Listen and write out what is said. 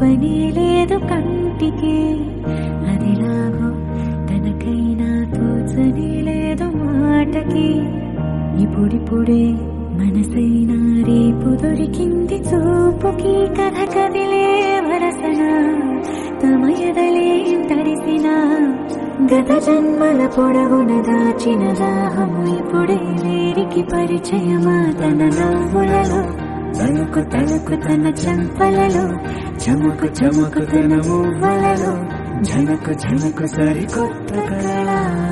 పని లేదు కంటికి అదిలాగో తనకైనా తోచని లేదు మాటకి ఇప్పుడిప్పుడే మనసైనా రేపు దొరికింది చూపుకి కథ కదిలే వరసన తమ ఎదలేం తడిసిన గత జన్మల పొడవున దాచిన దాహము ఇప్పుడే వీరికి పరిచయమా తన నవ్వులలో తలుకు తలుకు తన చంపలలో చముకు చముకు తన మువ్వలలో ఝనకు ఝనకు సరికొత్త కళ